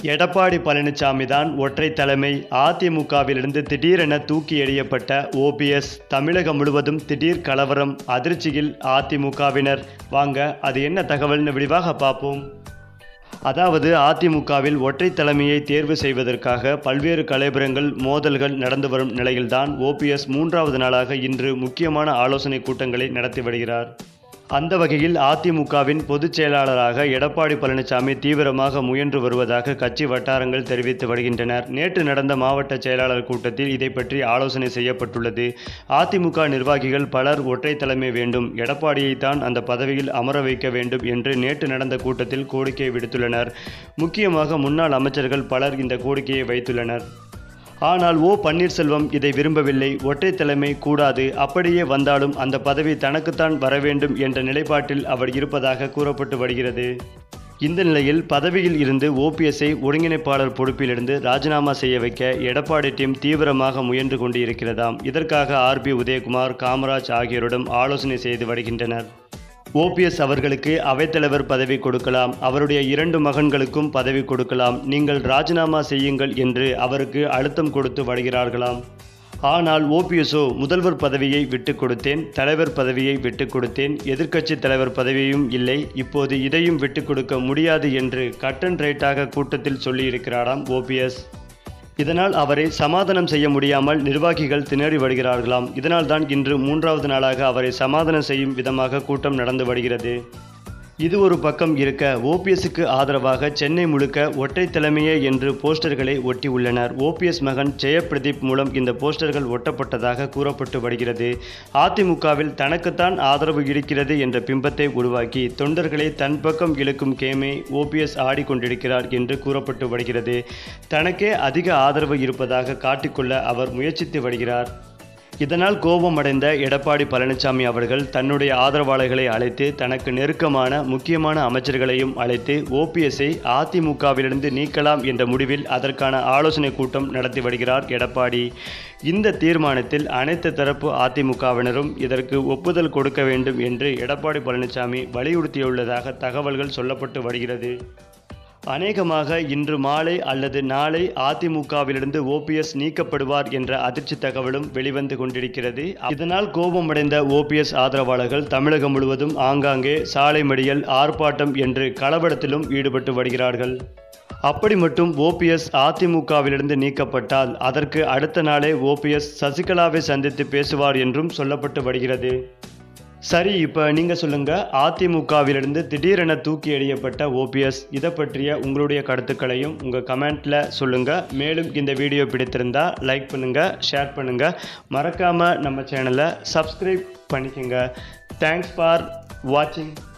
எடப்பாடி பழனிசாமி தான் ஒற்றை தலைமை அதிமுகவிலிருந்து திடீரென தூக்கி எறியப்பட்ட ஓபிஎஸ் தமிழகம் முழுவதும் திடீர் கலவரம் அதிர்ச்சியில் அதிமுகவினர் வாங்க அது என்ன தகவல்னு விரிவாக பார்ப்போம் அதாவது அதிமுகவில் ஒற்றை தலைமையை தேர்வு செய்வதற்காக பல்வேறு கலைபுரங்கள் மோதல்கள் நடந்து வரும் நிலையில்தான் ஓபிஎஸ் மூன்றாவது நாளாக இன்று முக்கியமான ஆலோசனை கூட்டங்களை நடத்தி வருகிறார் அந்த வகையில் அதிமுகவின் பொதுச் செயலாளராக எடப்பாடி பழனிசாமி தீவிரமாக முயன்று வருவதாக கட்சி வட்டாரங்கள் தெரிவித்து வருகின்றனர் நேற்று நடந்த மாவட்ட செயலாளர் கூட்டத்தில் இதை பற்றி ஆலோசனை செய்யப்பட்டுள்ளது அதிமுக நிர்வாகிகள் பலர் ஒற்றை தலைமை வேண்டும் எடப்பாடியைத்தான் அந்த பதவியில் அமர வைக்க வேண்டும் என்று நேற்று நடந்த கூட்டத்தில் கோரிக்கை விடுத்துள்ளனர் முக்கியமாக முன்னாள் அமைச்சர்கள் பலர் இந்த கோரிக்கையை வைத்துள்ளனர் ஆனால் ஓ பன்னீர்செல்வம் இதை விரும்பவில்லை ஒற்றை தலைமை கூடாது அப்படியே வந்தாலும் அந்த பதவி தனக்குத்தான் வர வேண்டும் என்ற நிலைப்பாட்டில் அவர் இருப்பதாக கூறப்பட்டு வருகிறது இந்த நிலையில் பதவியில் இருந்து ஓபிஎஸ்ஐ ஒருங்கிணைப்பாளர் பொறுப்பிலிருந்து ராஜினாமா செய்ய வைக்க எடப்பாடி டீம் தீவிரமாக முயன்று கொண்டு இருக்கிறதாம் இதற்காக ஆர்பி உதயகுமார் காமராஜ் ஆகியோரிடம் ஆலோசனை செய்து வருகின்றனர் ஓபிஎஸ் அவர்களுக்கு அவைத்தலைவர் பதவி கொடுக்கலாம் அவருடைய இரண்டு மகன்களுக்கும் பதவி கொடுக்கலாம் நீங்கள் ராஜினாமா செய்யுங்கள் என்று அவருக்கு அழுத்தம் கொடுத்து வருகிறார்களாம் ஆனால் ஓபிஎஸ்ஓ முதல்வர் பதவியை விட்டுக் கொடுத்தேன் தலைவர் பதவியை விட்டுக் கொடுத்தேன் எதிர்க்கட்சி தலைவர் பதவியும் இல்லை இப்போது இதையும் விட்டுக் கொடுக்க முடியாது என்று கட் அண்ட் ரைட்டாக கூட்டத்தில் சொல்லியிருக்கிறாராம் ஓபிஎஸ் இதனால் அவரை சமாதானம் செய்ய முடியாமல் நிர்வாகிகள் திணறி வருகிறார்களாம் இதனால்தான் இன்று மூன்றாவது நாளாக அவரை சமாதானம் செய்யும் விதமாக கூட்டம் நடந்து வருகிறது இது ஒரு பக்கம் இருக்க ஓபிஎஸ்க்கு ஆதரவாக சென்னை முழுக்க ஒற்றை தலைமையே என்று போஸ்டர்களை ஒட்டி உள்ளனர் ஓபிஎஸ் மகன் ஜெயபிரதீப் மூலம் இந்த போஸ்டர்கள் ஒட்டப்பட்டதாக கூறப்பட்டு வருகிறது அதிமுகவில் தனக்குத்தான் ஆதரவு இருக்கிறது என்ற பிம்பத்தை உருவாக்கி தொண்டர்களை தன் பக்கம் இழுக்கும் கேமை ஓபிஎஸ் ஆடிக்கொண்டிருக்கிறார் என்று கூறப்பட்டு வருகிறது தனக்கே அதிக ஆதரவு இருப்பதாக காட்டிக்கொள்ள அவர் முயற்சித்து வருகிறார் இதனால் கோபமடைந்த எடப்பாடி பழனிசாமி அவர்கள் தன்னுடைய ஆதரவாளர்களை அழைத்து தனக்கு நெருக்கமான முக்கியமான அமைச்சர்களையும் அழைத்து ஓபிஎஸ்ஐ அதிமுகவிலிருந்து நீக்கலாம் என்ற முடிவில் அதற்கான ஆலோசனை கூட்டம் நடத்தி வருகிறார் எடப்பாடி இந்த தீர்மானத்தில் அனைத்து தரப்பு அதிமுகவினரும் இதற்கு ஒப்புதல் கொடுக்க வேண்டும் என்று எடப்பாடி பழனிசாமி வலியுறுத்தியுள்ளதாக தகவல்கள் சொல்லப்பட்டு வருகிறது அநேகமாக இன்று மாலை அல்லது நாளை அதிமுகவிலிருந்து ஓபிஎஸ் நீக்கப்படுவார் என்ற அதிர்ச்சி தகவலும் வெளிவந்து கொண்டிருக்கிறது இதனால் கோபமடைந்த ஓபிஎஸ் ஆதரவாளர்கள் தமிழகம் முழுவதும் ஆங்காங்கே சாலை மடியல் ஆர்ப்பாட்டம் என்று கலவரத்திலும் ஈடுபட்டு வருகிறார்கள் அப்படி மட்டும் ஓபிஎஸ் அதிமுகவிலிருந்து நீக்கப்பட்டால் அதற்கு அடுத்த நாளே ஓபிஎஸ் சசிகலாவை சந்தித்து பேசுவார் என்றும் சொல்லப்பட்டு வருகிறது சரி இப்போ நீங்கள் சொல்லுங்கள் அதிமுகவிலிருந்து திடீரென தூக்கி எறியப்பட்ட ஓபிஎஸ் இதை பற்றிய உங்களுடைய கருத்துக்களையும் உங்கள் கமெண்ட்டில் சொல்லுங்கள் மேலும் இந்த வீடியோ பிடித்திருந்தால் லைக் பண்ணுங்கள் ஷேர் பண்ணுங்கள் மறக்காமல் நம்ம சேனலை சப்ஸ்கிரைப் பண்ணிக்கோங்க தேங்க்ஸ் ஃபார் வாட்சிங்